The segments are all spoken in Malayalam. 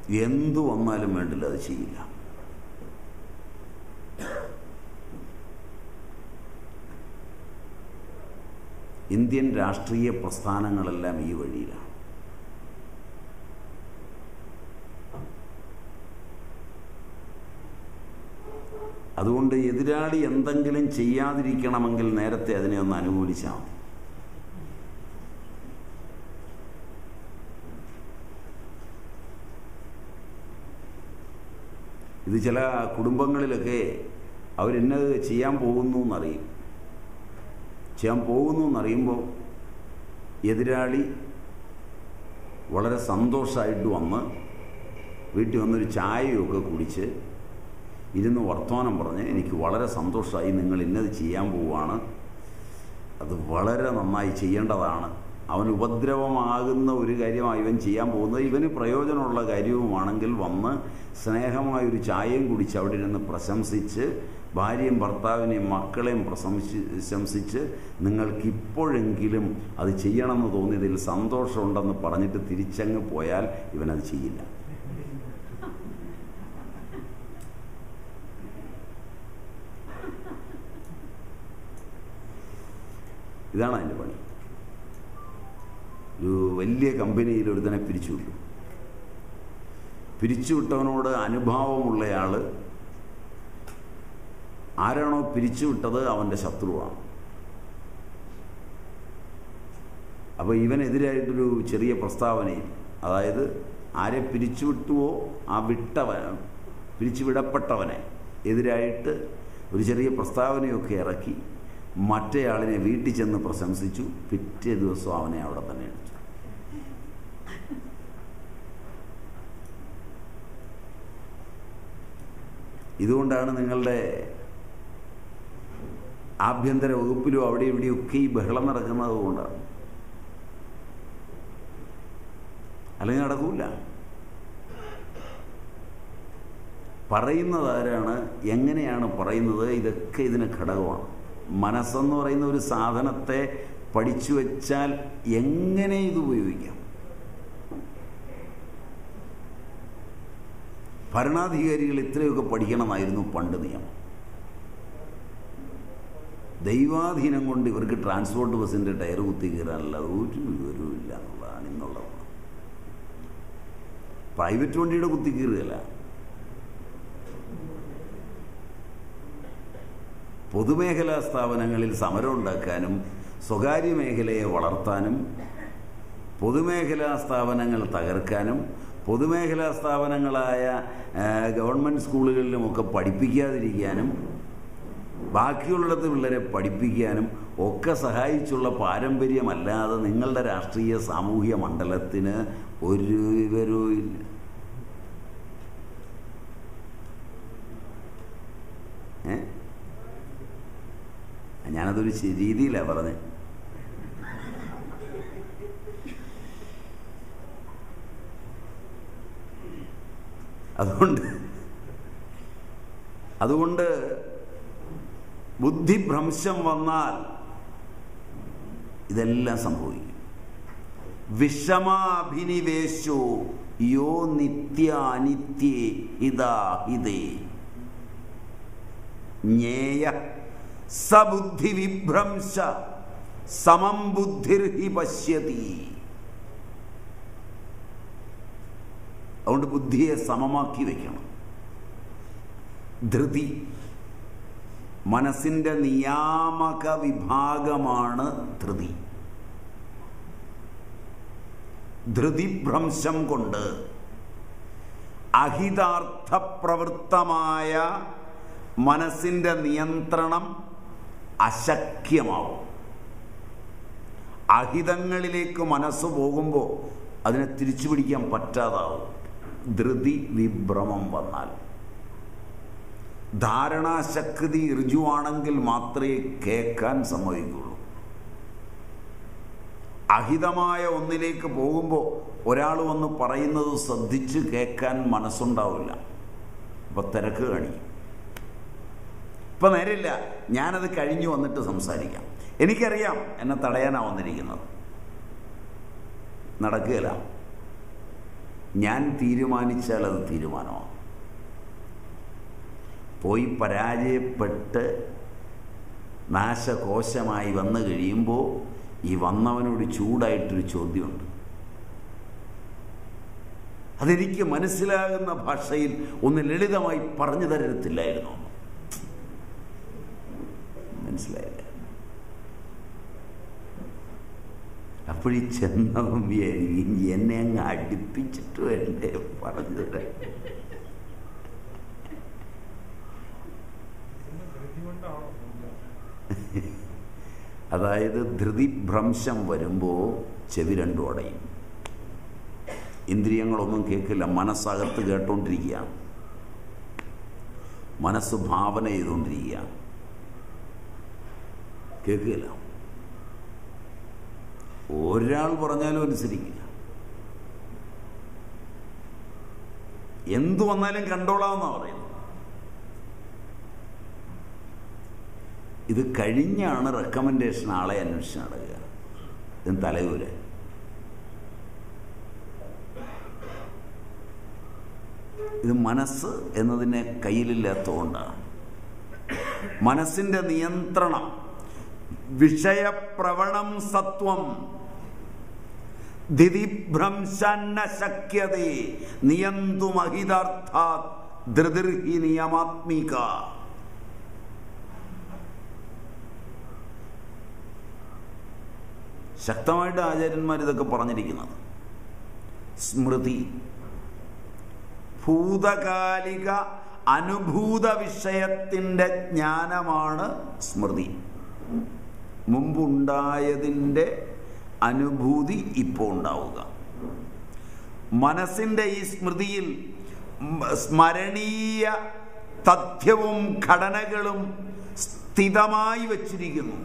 എന്തു വന്നാലും വേണ്ടില്ല അത് ചെയ്യില്ല ഇന്ത്യൻ രാഷ്ട്രീയ പ്രസ്ഥാനങ്ങളെല്ലാം ഈ വഴിയിലാണ് അതുകൊണ്ട് എതിരാളി എന്തെങ്കിലും ചെയ്യാതിരിക്കണമെങ്കിൽ നേരത്തെ അതിനെ ഒന്ന് അനുകൂലിച്ചാൽ മതി ഇത് ചില കുടുംബങ്ങളിലൊക്കെ അവരെന്നത് ചെയ്യാൻ പോകുന്നു എന്നറിയും ചെയ്യാൻ പോകുന്നു എന്നറിയുമ്പോൾ എതിരാളി വളരെ സന്തോഷമായിട്ട് വന്ന് വീട്ടിൽ വന്നൊരു ചായയൊക്കെ കുടിച്ച് ഇരുന്ന് വർത്തമാനം പറഞ്ഞ് എനിക്ക് വളരെ സന്തോഷമായി നിങ്ങൾ ഇന്നത് ചെയ്യാൻ പോവുകയാണ് അത് വളരെ നന്നായി ചെയ്യേണ്ടതാണ് അവൻ ഉപദ്രവമാകുന്ന ഒരു കാര്യമാണ് ഇവൻ ചെയ്യാൻ പോകുന്നത് ഇവന് പ്രയോജനമുള്ള കാര്യവുമാണെങ്കിൽ വന്ന് സ്നേഹമായൊരു ചായയും കുടിച്ച് അവിടെ ഇരുന്ന് പ്രശംസിച്ച് ഭാര്യയും ഭർത്താവിനെയും മക്കളെയും പ്രശംസി പ്രശംസിച്ച് നിങ്ങൾക്ക് ഇപ്പോഴെങ്കിലും അത് ചെയ്യണമെന്ന് തോന്നിയതിൽ സന്തോഷമുണ്ടെന്ന് പറഞ്ഞിട്ട് തിരിച്ചങ്ങ് പോയാൽ ഇവനത് ചെയ്യില്ല ഇതാണ് അതിൻ്റെ പണി ഒരു വലിയ കമ്പനിയിൽ ഒരുത്തനെ പിരിച്ചുവിട്ടു പിരിച്ചുവിട്ടവനോട് അനുഭാവമുള്ളയാൾ ആരാണോ പിരിച്ചുവിട്ടത് അവൻ്റെ ശത്രുവാണ് അപ്പോൾ ഇവനെതിരായിട്ടൊരു ചെറിയ പ്രസ്താവനയിൽ അതായത് ആരെ പിരിച്ചുവിട്ടുവോ ആ വിട്ടവൻ പിരിച്ചുവിടപ്പെട്ടവനെ എതിരായിട്ട് ഒരു ചെറിയ പ്രസ്താവനയൊക്കെ ഇറക്കി മറ്റേയാളിനെ വീട്ടിൽ ചെന്ന് പ്രശംസിച്ചു പിറ്റേ ദിവസം അവനെ അവിടെ തന്നെ അടിച്ചു ഇതുകൊണ്ടാണ് നിങ്ങളുടെ ആഭ്യന്തര വകുപ്പിലും അവിടെ ഇവിടെയൊക്കെ ഈ ബഹളം നടക്കുന്നത് കൊണ്ടാണ് അല്ലെങ്കിൽ നടക്കൂല പറയുന്നത് ആരാണ് എങ്ങനെയാണ് പറയുന്നത് ഇതൊക്കെ ഇതിന് ഘടകമാണ് മനസ്സെന്ന് പറയുന്ന ഒരു സാധനത്തെ പഠിച്ചു വെച്ചാൽ എങ്ങനെ ഇത് ഉപയോഗിക്കാം ഭരണാധികാരികൾ ഇത്രയൊക്കെ പഠിക്കണമെന്നായിരുന്നു പണ്ട് നിയമം ദൈവാധീനം കൊണ്ട് ഇവർക്ക് ട്രാൻസ്പോർട്ട് ബസ്സിൻ്റെ ടയർ കുത്തി കയറാനുള്ള ഒരു വിവരവും ഇല്ല എന്നുള്ളതാണ് ഇന്നുള്ളത് പ്രൈവറ്റ് വണ്ടിയുടെ കുത്തി കയറുകയല്ല പൊതുമേഖലാ സ്ഥാപനങ്ങളിൽ സമരം ഉണ്ടാക്കാനും സ്വകാര്യ മേഖലയെ വളർത്താനും പൊതുമേഖലാ സ്ഥാപനങ്ങൾ തകർക്കാനും പൊതുമേഖലാ സ്ഥാപനങ്ങളായ ഗവൺമെൻറ് സ്കൂളുകളിലുമൊക്കെ പഠിപ്പിക്കാതിരിക്കാനും ബാക്കിയുള്ളിടത്ത് പിള്ളേരെ പഠിപ്പിക്കാനും ഒക്കെ സഹായിച്ചുള്ള പാരമ്പര്യമല്ലാതെ നിങ്ങളുടെ രാഷ്ട്രീയ സാമൂഹ്യ മണ്ഡലത്തിന് ഒരു വിവരവും ഇല്ല ഏ ഞാനതൊരു രീതിയിലാണ് പറഞ്ഞത് അതുകൊണ്ട് അതുകൊണ്ട് ബുദ്ധിഭ്രംശം വന്നാൽ ഇതെല്ലാം സംഭവിക്കും വിഷമാഭിനിവേശോ യോ നിത്യ അനിത്യേ ഇതാ ഇതേ ജ്ഞേയ സബുദ്ധി വിഭ്രംശ സമം ബുദ്ധിർഹി പശ്യതി അതുകൊണ്ട് ബുദ്ധിയെ സമമാക്കി വെക്കണം ധൃതി മനസ്സിൻ്റെ നിയാമക വിഭാഗമാണ് ധൃതി ധൃതിഭ്രംശം കൊണ്ട് അഹിതാർത്ഥപ്രവൃത്തമായ മനസ്സിൻ്റെ നിയന്ത്രണം അശക്യമാവും അഹിതങ്ങളിലേക്ക് മനസ്സ് പോകുമ്പോൾ അതിനെ തിരിച്ചു പിടിക്കാൻ പറ്റാതാവും ധൃതി വിഭ്രമം വന്നാൽ ധാരണാശക്തി ഋജുവാണെങ്കിൽ മാത്രമേ കേൾക്കാൻ സമ്മതിക്കുള്ളൂ അഹിതമായ ഒന്നിലേക്ക് പോകുമ്പോൾ ഒരാൾ വന്ന് പറയുന്നത് ശ്രദ്ധിച്ച് കേൾക്കാൻ മനസ്സുണ്ടാവില്ല അപ്പോൾ തിരക്ക് കാണിക്കും ഇപ്പം നേരില്ല ഞാനത് കഴിഞ്ഞു വന്നിട്ട് സംസാരിക്കാം എനിക്കറിയാം എന്നെ തടയാനാണ് വന്നിരിക്കുന്നത് നടക്കുകയില്ല ഞാൻ തീരുമാനിച്ചാൽ അത് തീരുമാനമാണ് പോയി പരാജയപ്പെട്ട് നാശകോശമായി വന്നു കഴിയുമ്പോൾ ഈ വന്നവനോട് ചൂടായിട്ടൊരു ചോദ്യമുണ്ട് അതെനിക്ക് മനസ്സിലാകുന്ന ഭാഷയിൽ ഒന്ന് ലളിതമായി പറഞ്ഞു തരത്തില്ലായിരുന്നു മനസ്സിലായില്ല അപ്പോഴീ ചെന്നവൻ വിചാരിക്കും എന്നെ അങ്ങ് അടുപ്പിച്ചിട്ട് വേണ്ടേ പറഞ്ഞു തരാൻ അതായത് ധൃതിഭ്രംശം വരുമ്പോൾ ചെവി രണ്ടും അടയും ഇന്ദ്രിയങ്ങളൊന്നും കേൾക്കില്ല മനസ്സകത്ത് കേട്ടോണ്ടിരിക്കുകയാണ് മനസ്സ് ഭാവന ചെയ്തുകൊണ്ടിരിക്കുകയാണ് കേൾക്കില്ല ഒരാൾ പറഞ്ഞാലും അനുസരിക്കില്ല എന്തു വന്നാലും കണ്ടോളാമെന്നാ പറയുന്നത് ഇത് കഴിഞ്ഞാണ് റെക്കമെൻഡേഷൻ ആളെ അന്വേഷിച്ച് നടക്കുക ഇത് തലയൂര് ഇത് മനസ്സ് എന്നതിനെ കയ്യിലില്ലാത്തതുകൊണ്ടാണ് മനസ്സിന്റെ നിയന്ത്രണം വിഷയപ്രവണം സത്വം ദിതിഭ്രംശന്ന ശക്യതേ നിയന്തുമഹിതാർത്ഥാത് ധൃതിർഹി നിയമാത്മിക ശക്തമായിട്ട് ആചാര്യന്മാർ ഇതൊക്കെ പറഞ്ഞിരിക്കുന്നത് സ്മൃതി ഭൂതകാലിക അനുഭൂത വിഷയത്തിൻ്റെ ജ്ഞാനമാണ് സ്മൃതി മുമ്പുണ്ടായതിൻ്റെ അനുഭൂതി ഇപ്പോൾ ഉണ്ടാവുക മനസ്സിൻ്റെ ഈ സ്മൃതിയിൽ സ്മരണീയ തഥ്യവും ഘടനകളും സ്ഥിതമായി വച്ചിരിക്കുന്നു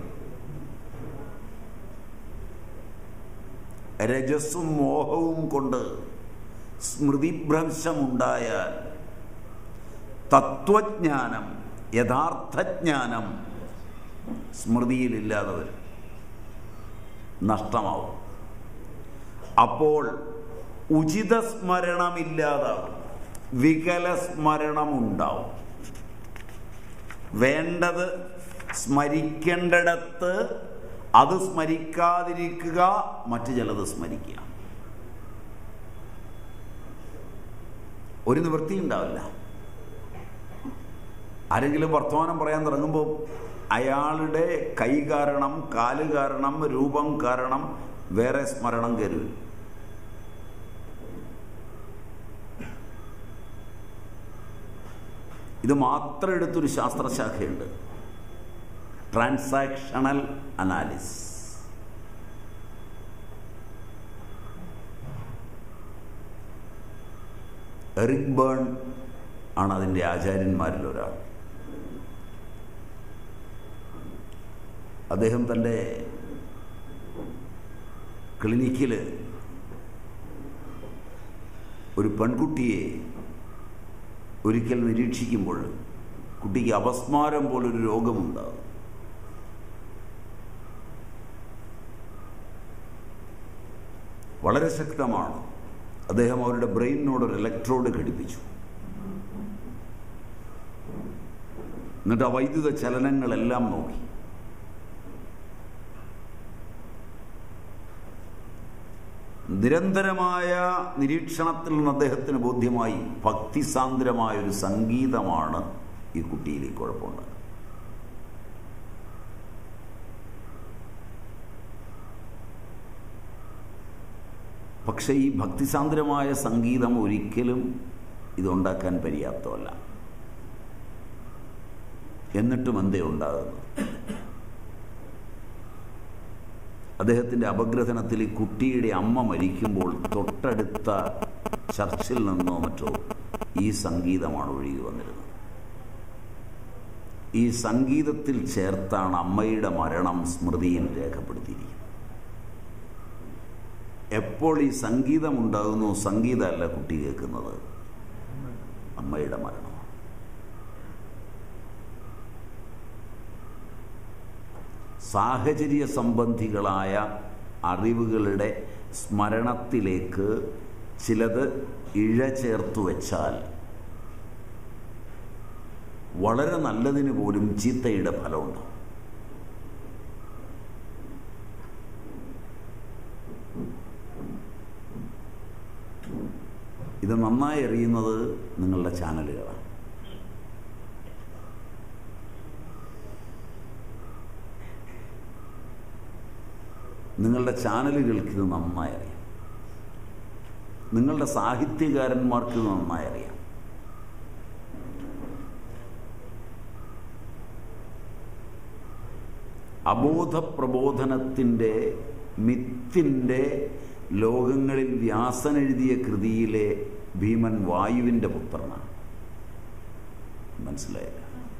രജസ്സും മോഹവും കൊണ്ട് സ്മൃതിഭ്രംശമുണ്ടായാൽ തത്വജ്ഞാനം യഥാർത്ഥജ്ഞാനം സ്മൃതിയിലില്ലാതെ വരും നഷ്ടമാവും അപ്പോൾ ഉചിത സ്മരണമില്ലാതാവും വികല സ്മരണമുണ്ടാവും വേണ്ടത് സ്മരിക്കേണ്ടിടത്ത് അത് സ്മരിക്കാതിരിക്കുക മറ്റു ചിലത് സ്മരിക്കുക ഒരു നിവൃത്തി ഉണ്ടാവില്ല ആരെങ്കിലും വർത്തമാനം പറയാൻ തുടങ്ങുമ്പോൾ അയാളുടെ കൈ കാരണം കാല് കാരണം രൂപം കാരണം വേറെ സ്മരണം കരുതും ഇത് മാത്രം എടുത്തൊരു ശാസ്ത്രശാഖയുണ്ട് ട്രാൻസാക്ഷണൽ അനാലിസ് എറിക് ബേൺ ആണ് അതിൻ്റെ ആചാര്യന്മാരിൽ ഒരാൾ അദ്ദേഹം തൻ്റെ ക്ലിനിക്കിൽ ഒരു പെൺകുട്ടിയെ ഒരിക്കൽ നിരീക്ഷിക്കുമ്പോൾ കുട്ടിക്ക് അപസ്മാരം പോലൊരു രോഗമുണ്ടാകും വളരെ ശക്തമാണ് അദ്ദേഹം അവരുടെ ബ്രെയിനിനോട് ഒരു ഇലക്ട്രോഡ് ഘടിപ്പിച്ചു എന്നിട്ട് ആ വൈദ്യുത ചലനങ്ങളെല്ലാം നോക്കി നിരന്തരമായ നിരീക്ഷണത്തിൽ നിന്ന് അദ്ദേഹത്തിന് ബോധ്യമായി ഭക്തിസാന്ദ്രമായ ഒരു സംഗീതമാണ് ഈ കുട്ടിയിൽ ഈ കുഴപ്പമുണ്ട് പക്ഷേ ഈ ഭക്തിസാന്ദ്രമായ സംഗീതം ഒരിക്കലും ഇതുണ്ടാക്കാൻ പര്യാപ്തമല്ല എന്നിട്ടും എന്തേ ഉണ്ടാകുന്നു അദ്ദേഹത്തിൻ്റെ അപഗ്രഥനത്തിൽ ഈ കുട്ടിയുടെ അമ്മ മരിക്കുമ്പോൾ തൊട്ടടുത്ത ചർച്ചിൽ നിന്നോ മറ്റോ ഈ സംഗീതമാണ് ഒഴുകി വന്നിരുന്നത് ഈ സംഗീതത്തിൽ ചേർത്താണ് അമ്മയുടെ മരണം സ്മൃതിയിൽ രേഖപ്പെടുത്തിയിരിക്കുന്നത് എപ്പോൾ ഈ സംഗീതം ഉണ്ടാകുന്നു സംഗീതമല്ല കുട്ടി കേൾക്കുന്നത് അമ്മയുടെ മരണമാണ് സാഹചര്യ സംബന്ധികളായ അറിവുകളുടെ സ്മരണത്തിലേക്ക് ചിലത് ഇഴ ചേർത്തു വെച്ചാൽ വളരെ നല്ലതിന് പോലും ചീത്തയുടെ ഫലമുണ്ട് ഇത് നന്നായി അറിയുന്നത് നിങ്ങളുടെ ചാനലുകളാണ് നിങ്ങളുടെ ചാനലുകൾക്ക് ഇത് നന്നായി അറിയാം നിങ്ങളുടെ സാഹിത്യകാരന്മാർക്ക് ഇത് നന്നായി അറിയാം അബോധ പ്രബോധനത്തിൻ്റെ മിത്തിൻ്റെ ലോകങ്ങളിൽ വ്യാസൻ എഴുതിയ കൃതിയിലെ ഭീമൻ വായുവിൻ്റെ പുത്രനാണ് മനസ്സിലായില്ല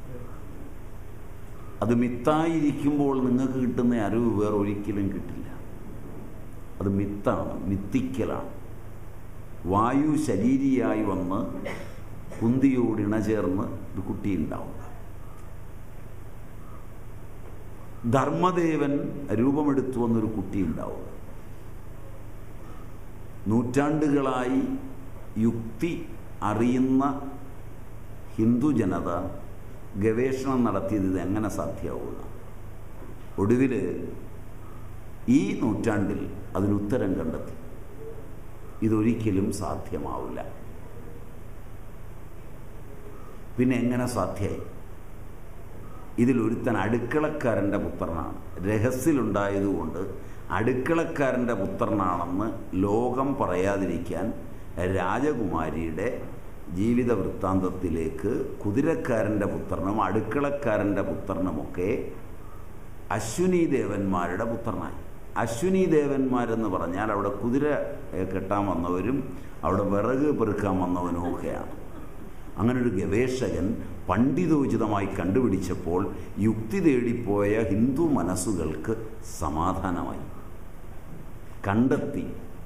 അത് മിത്തായിരിക്കുമ്പോൾ നിങ്ങൾക്ക് കിട്ടുന്ന അറിവ് വേറെ ഒരിക്കലും കിട്ടില്ല അത് മിത്താണ് മിത്തിക്കലാണ് വായു ശരീരിയായി വന്ന് കുന്തിയോട് ഇണചേർന്ന് ഒരു കുട്ടിയുണ്ടാവുക ധർമ്മദേവൻ രൂപമെടുത്തു വന്നൊരു കുട്ടിയുണ്ടാവുക നൂറ്റാണ്ടുകളായി യുക്തി അറിയുന്ന ഹിന്ദു ജനത ഗവേഷണം നടത്തിയത് ഇത് എങ്ങനെ സാധ്യമാവുക ഒടുവിൽ ഈ നൂറ്റാണ്ടിൽ അതിനുത്തരം കണ്ടെത്തി ഇതൊരിക്കലും സാധ്യമാവില്ല പിന്നെ എങ്ങനെ സാധ്യമായി ഇതിലൊരുത്തൻ അടുക്കളക്കാരൻ്റെ പുത്രനാണ് രഹസ്യത്തിലുണ്ടായതുകൊണ്ട് അടുക്കളക്കാരൻ്റെ പുത്രനാണെന്ന് ലോകം പറയാതിരിക്കാൻ രാജകുമാരിയുടെ ജീവിത വൃത്താന്തത്തിലേക്ക് കുതിരക്കാരൻ്റെ പുത്രനും അടുക്കളക്കാരൻ്റെ പുത്രനുമൊക്കെ അശ്വിനി ദേവന്മാരുടെ പുത്രനായി അശ്വിനി ദേവന്മാരെന്ന് പറഞ്ഞാൽ അവിടെ കുതിര കെട്ടാൻ വന്നവരും അവിടെ വിറക് പെറുക്കാൻ വന്നവനും ഒക്കെയാണ് അങ്ങനെ ഒരു ഗവേഷകൻ പണ്ഡിതോചിതമായി കണ്ടുപിടിച്ചപ്പോൾ യുക്തി തേടിപ്പോയ ഹിന്ദു മനസ്സുകൾക്ക് സമാധാനമായി കണ്ടെത്തി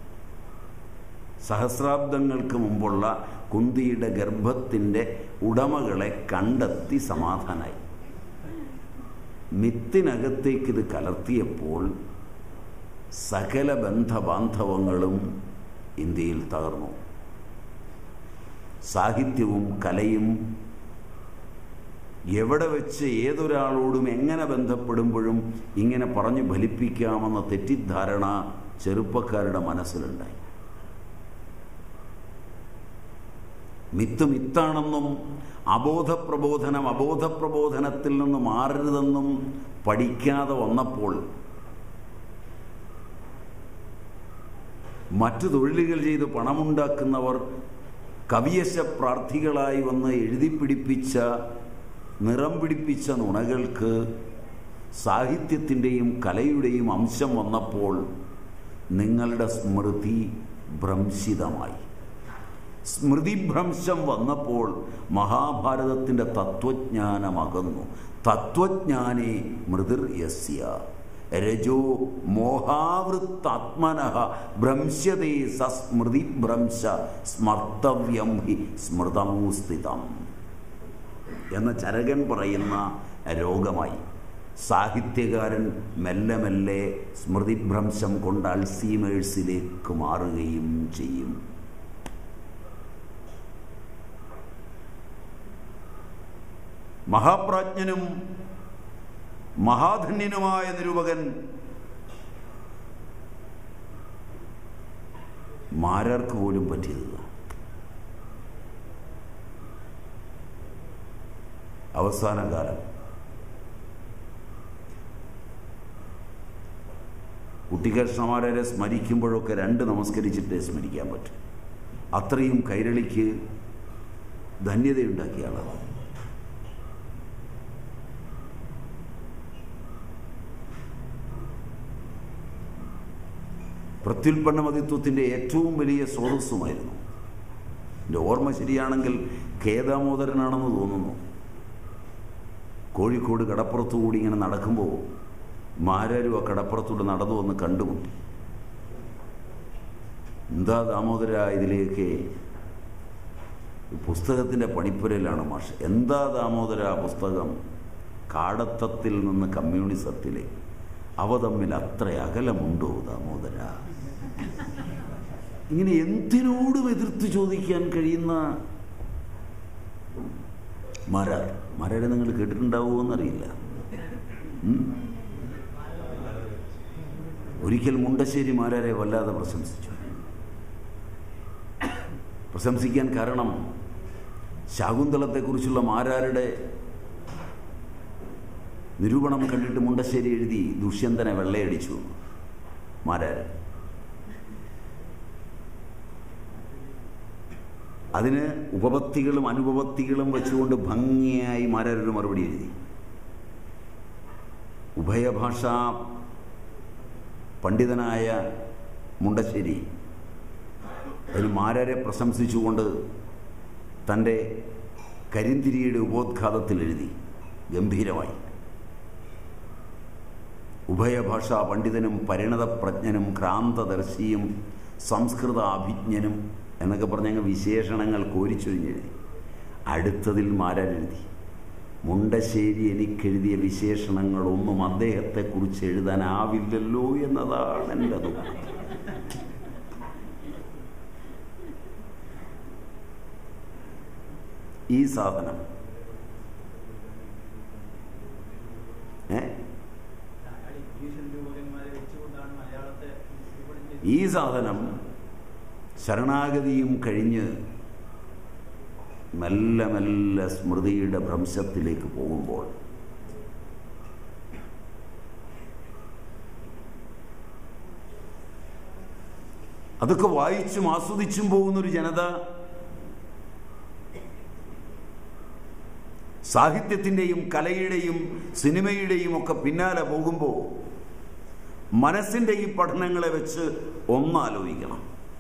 സഹസ്രാബ്ദങ്ങൾക്ക് മുമ്പുള്ള കുന്തിയുടെ ഗർഭത്തിൻ്റെ ഉടമകളെ കണ്ടെത്തി സമാധാനായി മിത്തിനകത്തേക്ക് ഇത് കലർത്തിയപ്പോൾ സകല ബന്ധബാന്ധവങ്ങളും ഇന്ത്യയിൽ തകർന്നു സാഹിത്യവും കലയും എവിടെ വെച്ച് ഏതൊരാളോടും എങ്ങനെ ബന്ധപ്പെടുമ്പോഴും ഇങ്ങനെ പറഞ്ഞു ഫലിപ്പിക്കാമെന്ന തെറ്റിദ്ധാരണ ചെറുപ്പക്കാരുടെ മനസ്സിലുണ്ടായി മിത്ത് മിത്താണെന്നും അബോധപ്രബോധനം അബോധപ്രബോധനത്തിൽ നിന്ന് മാറരുതെന്നും പഠിക്കാതെ വന്നപ്പോൾ മറ്റു തൊഴിലുകൾ ചെയ്ത് പണമുണ്ടാക്കുന്നവർ കവിയശ പ്രാർത്ഥികളായി വന്ന് എഴുതി പിടിപ്പിച്ച നിറം പിടിപ്പിച്ച നുണകൾക്ക് സാഹിത്യത്തിൻ്റെയും കലയുടെയും അംശം വന്നപ്പോൾ നിങ്ങളുടെ സ്മൃതി ഭ്രംശിതമായി സ്മൃതിഭ്രംശം വന്നപ്പോൾ മഹാഭാരതത്തിൻ്റെ തത്വജ്ഞാനമകന്നു തത്വജ്ഞാനേ മൃതിർ യസ്യ രജോ മോഹാവൃത്താത്മന ഭ്രംശ്യതേ സസ്മൃതി ഭ്രംശ സ്മർത്തവ്യം ഹി സ്മൃതമൂസ്ഥിതം എന്ന ചരകൻ പറയുന്ന രോഗമായി സാഹിത്യകാരൻ മെല്ലെ മെല്ലെ സ്മൃതിഭ്രംശം കൊണ്ട് അൾസീമേഴ്സിലേക്ക് മാറുകയും ചെയ്യും മഹാപ്രാജ്ഞനും മഹാധന്യനുമായ നിരൂപകൻ മാരാർക്ക് പോലും പറ്റിയതില്ല അവസാന കാലം കുട്ടികൃഷ്ണമാരെ സ്മരിക്കുമ്പോഴൊക്കെ രണ്ട് നമസ്കരിച്ചിട്ടേ സ്മരിക്കാൻ പറ്റും അത്രയും കൈരളിക്ക് ധന്യതയുണ്ടാക്കിയ ആളാണ് പ്രത്യുൽപ്പന്നമതിത്വത്തിൻ്റെ ഏറ്റവും വലിയ സ്രോതസ്സുമായിരുന്നു എൻ്റെ ഓർമ്മ ശരിയാണെങ്കിൽ ഖേദാമോദരനാണെന്ന് തോന്നുന്നു കോഴിക്കോട് കടപ്പുറത്തുകൂടി ഇങ്ങനെ നടക്കുമ്പോൾ മാരാരും ആ കടപ്പുറത്തൂടെ നടന്നു വന്ന് കണ്ടുമുട്ടി എന്താ ദാമോദര ഇതിലേക്ക് പുസ്തകത്തിൻ്റെ പണിപ്പുരയിലാണ് മാഷ് എന്താ ദാമോദര പുസ്തകം കാടത്തത്തിൽ നിന്ന് കമ്മ്യൂണിസത്തിലേക്ക് അവ തമ്മിൽ അത്ര അകലമുണ്ടോ ദാമോദര ഇങ്ങനെ എന്തിനോടും എതിർത്ത് ചോദിക്കാൻ കഴിയുന്ന മാരാർ മാരാരെ നിങ്ങൾ കേട്ടിട്ടുണ്ടാവുമോ എന്നറിയില്ല ഉം? ഒരിക്കൽ മുണ്ടശ്ശേരി മാരാരെ വല്ലാതെ പ്രശംസിച്ചു പ്രശംസിക്കാൻ കാരണം ശാകുന്തളത്തെക്കുറിച്ചുള്ള മാരാരുടെ നിരൂപണം കണ്ടിട്ട് മുണ്ടശ്ശേരി എഴുതി ദുഷ്യന്തനെ വെള്ളയടിച്ചു മാരാര് അതിന് ഉപപത്തികളും അനുപപത്തികളും വെച്ചുകൊണ്ട് ഭംഗിയായി മാരാരൊരു മറുപടി എഴുതി ഉഭയഭാഷാ പണ്ഡിതനായ മുണ്ടശ്ശേരി അതിന് മാരാരെ പ്രശംസിച്ചുകൊണ്ട് തൻ്റെ കരിന്തിരിയുടെ ഉപോദ്ഘാതത്തിൽ എഴുതി ഗംഭീരമായി ഉഭയഭാഷാ പണ്ഡിതനും പരിണതപ്രജ്ഞനും ക്രാന്തദർശിയും സംസ്കൃത അഭിജ്ഞനും എന്നൊക്കെ പറഞ്ഞ വിശേഷണങ്ങൾ കോരിച്ചൊരിഞ്ഞെഴുതി അടുത്തതിൽ മാരാരെഴുതി മുണ്ടശ്ശേരി എനിക്കെഴുതിയ വിശേഷണങ്ങളൊന്നും അദ്ദേഹത്തെക്കുറിച്ച് എഴുതാനാവില്ലല്ലോ എന്നതാണ് എൻ്റെ ദുഃഖം ഈ സാധനം ഏ ഈ സാധനം ശരണാഗതിയും കഴിഞ്ഞ് മെല്ലെ മെല്ലെ സ്മൃതിയുടെ ഭ്രംശത്തിലേക്ക് പോകുമ്പോൾ അതൊക്കെ വായിച്ചും ആസ്വദിച്ചും പോകുന്നൊരു ജനത സാഹിത്യത്തിൻ്റെയും കലയുടെയും സിനിമയുടെയും ഒക്കെ പിന്നാലെ പോകുമ്പോൾ മനസ്സിൻ്റെ ഈ പഠനങ്ങളെ വെച്ച് ഒന്നാലോചിക്കണം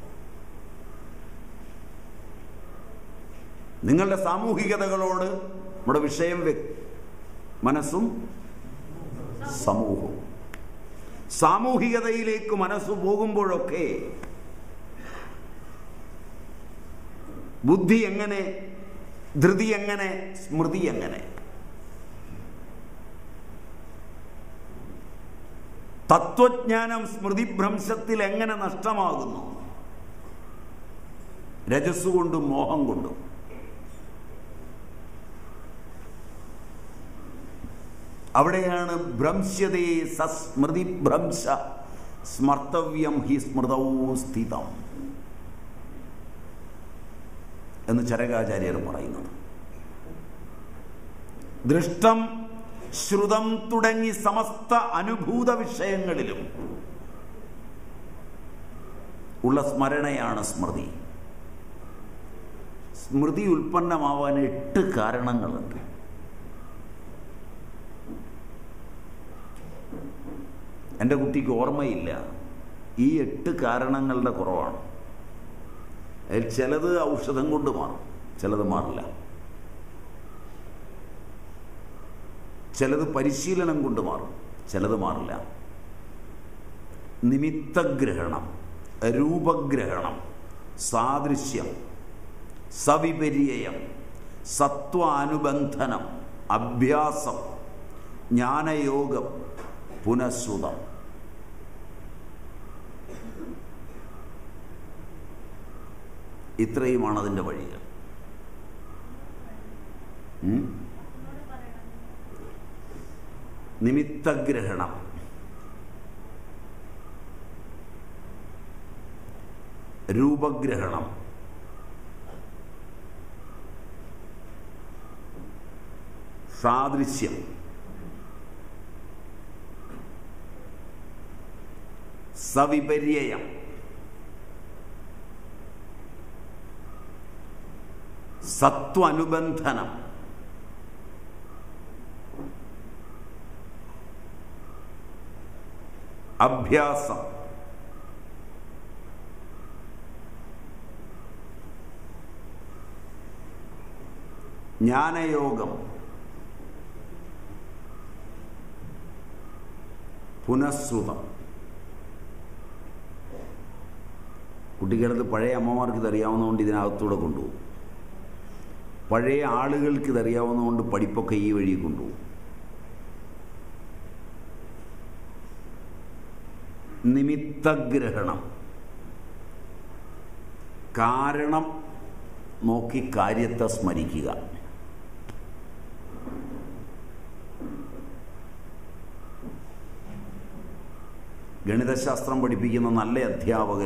നിങ്ങളുടെ സാമൂഹികതകളോട് നമ്മുടെ വിഷയം വ്യ- മനസ്സും സമൂഹവും സാമൂഹികതയിലേക്ക് മനസ്സ് പോകുമ്പോഴൊക്കെ ബുദ്ധി എങ്ങനെ ധൃതി എങ്ങനെ സ്മൃതി എങ്ങനെ തത്വജ്ഞാനം സ്മൃതിഭ്രംശത്തിൽ എങ്ങനെ നഷ്ടമാകുന്നു രജസ്സുകൊണ്ടും മോഹം കൊണ്ടും അവിടെയാണ് ഭ്രംശ്യതേ സസ്മൃതി ഭ്രംശ സ്മർത്തവ്യം ഹി സ്മൃതൗ സ്ഥിതം എന്ന് ചരകാചാര്യർ പറയുന്നത് ദൃഷ്ടം ശ്രുതം തുടങ്ങി സമസ്ത അനുഭൂത വിഷയങ്ങളിലും ഉള്ള സ്മരണയാണ് സ്മൃതി സ്മൃതി ഉൽപ്പന്നമാവാൻ എട്ട് കാരണങ്ങളുണ്ട് എൻ്റെ കുട്ടിക്ക് ഓർമ്മയില്ല ഈ എട്ട് കാരണങ്ങളുടെ കുറവാണ് അതിൽ ചിലത് ഔഷധം കൊണ്ട് മാറും ചിലത് മാറില്ല ചിലത് പരിശീലനം കൊണ്ട് മാറും ചിലത് മാറില്ല നിമിത്തഗ്രഹണം രൂപഗ്രഹണം സാദൃശ്യം സവിപര്യം സത്വാനുബന്ധനം അഭ്യാസം ജ്ഞാനയോഗം പുനഃസുതം ഇത്രയുമാണ് അതിൻ്റെ വഴികൾ ഉം? നിമിത്തഗ്രഹണം രൂപഗ്രഹണം സാദൃശ്യം സവിപര്യം സത്വനുബന്ധനം അഭ്യാസം ജ്ഞാനയോഗം പുനഃശ്രുതം കുട്ടിക്കാലത്ത് പഴയ അമ്മമാർക്ക് ഇതറിയാവുന്നതുകൊണ്ട് ഇതിനകത്തൂടെ കൊണ്ടുപോകും പഴയ ആളുകൾക്ക് ഇതറിയാവുന്നതുകൊണ്ട് പഠിപ്പൊക്കെ ഈ വഴി കൊണ്ടുപോകും നിമിത്തഗ്രഹണം കാരണം നോക്കി കാര്യത്തെ സ്മരിക്കുക ഗണിതശാസ്ത്രം പഠിപ്പിക്കുന്ന നല്ല അധ്യാപകർ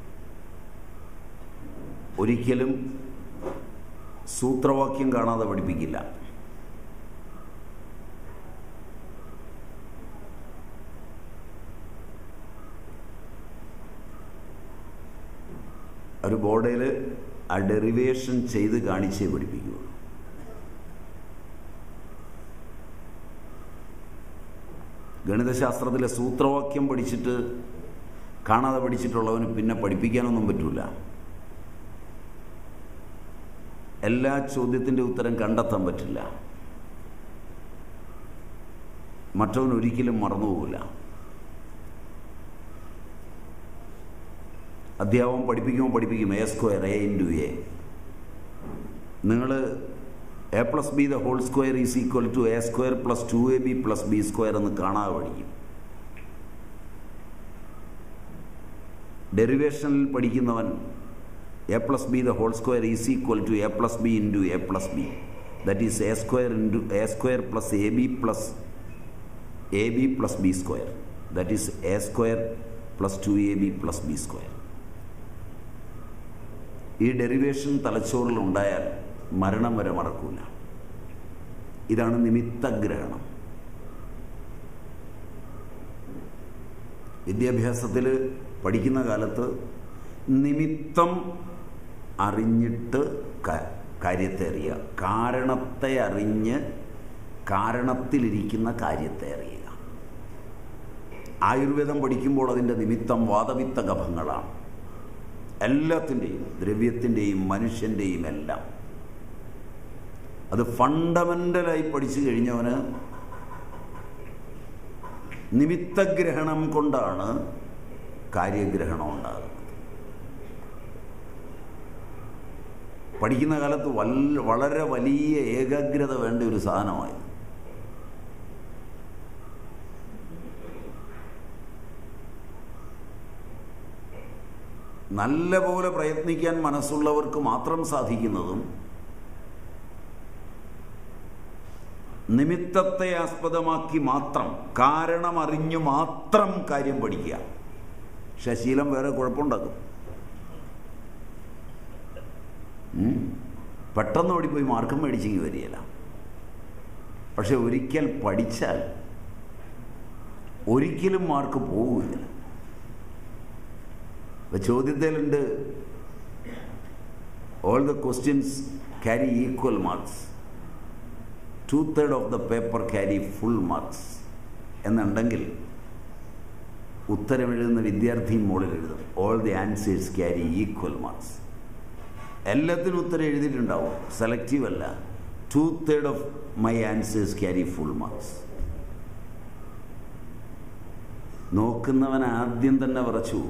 ഒരിക്കലും സൂത്രവാക്യം കാണാതെ പഠിപ്പിക്കില്ല ഒരു ബോർഡിൽ ആ ഡെറിവേഷൻ ചെയ്ത് കാണിച്ചേ പഠിപ്പിക്കുകയുള്ളൂ ഗണിതശാസ്ത്രത്തിലെ സൂത്രവാക്യം പഠിച്ചിട്ട് കാണാതെ പഠിച്ചിട്ടുള്ളവന് പിന്നെ പഠിപ്പിക്കാനൊന്നും പറ്റൂല എല്ലാ ചോദ്യത്തിൻ്റെ ഉത്തരം കണ്ടെത്താൻ പറ്റില്ല മറ്റവൻ ഒരിക്കലും മറന്നുപോകില്ല അധ്യാപകം പഠിപ്പിക്കുമ്പോൾ പഠിപ്പിക്കും A square A into A നിങ്ങൾ A plus B the whole square is equal to A square plus two A B plus B square എന്ന് കാണാതെ പഠിക്കും ഡെറിവേഷനിൽ പഠിക്കുന്നവൻ A plus B the whole square is equal to A plus B into A plus B that is A square into A square plus A B plus A B plus B square that is A square plus two A B plus B square ഈ ഡെറിവേഷൻ തലച്ചോറിൽ ഉണ്ടായാൽ മരണം വരെ മറക്കൂല ഇതാണ് നിമിത്തഗ്രഹണം വിദ്യാഭ്യാസത്തിൽ പഠിക്കുന്ന കാലത്ത് നിമിത്തം അറിഞ്ഞിട്ട് കാര്യത്തെ അറിയുക കാരണത്തെ അറിഞ്ഞ് കാരണത്തിലിരിക്കുന്ന കാര്യത്തെ അറിയുക ആയുർവേദം പഠിക്കുമ്പോൾ അതിൻ്റെ നിമിത്തം വാദവിത്ത കഫങ്ങളാണ് എല്ലാത്തിൻ്റെയും ദ്രവ്യത്തിൻ്റെയും മനുഷ്യൻ്റെയും എല്ലാം അത് ഫണ്ടമെൻ്റലായി പഠിച്ചു കഴിഞ്ഞവന് നിമിത്തഗ്രഹണം കൊണ്ടാണ് കാര്യഗ്രഹണം ഉണ്ടാകുന്നത് പഠിക്കുന്ന കാലത്ത് വല്ല വളരെ വലിയ ഏകാഗ്രത വേണ്ട ഒരു സാധനമായി നല്ല പോലെ പ്രയത്നിക്കാൻ മനസ്സുള്ളവർക്ക് മാത്രം സാധിക്കുന്നതും നിമിത്തത്തെ ആസ്പദമാക്കി മാത്രം കാരണമറിഞ്ഞു മാത്രം കാര്യം പഠിക്കുക പക്ഷെ ശീലം വേറെ കുഴപ്പമുണ്ടാക്കും പെട്ടെന്ന് ഓടിപ്പോയി മാർക്കം മേടിച്ചെങ്കിൽ വരികയില്ല പക്ഷെ ഒരിക്കൽ പഠിച്ചാൽ ഒരിക്കലും മാർക്ക് പോവുകയില്ല ചോദ്യത്തിലുണ്ട് all the questions carry equal marks two third of the paper carry full marks എന്നുണ്ടെങ്കിൽ ഉത്തരമെഴുതുന്ന വിദ്യാർത്ഥി മുകളിൽ എഴുതും all the answers carry equal marks എല്ലാത്തിനും ഉത്തരം എഴുതിയിട്ടുണ്ടാവും സെലക്റ്റീവ് അല്ല two third of my answers carry full marks നോക്കുന്നവൻ ആദ്യം തന്നെ വിറച്ചു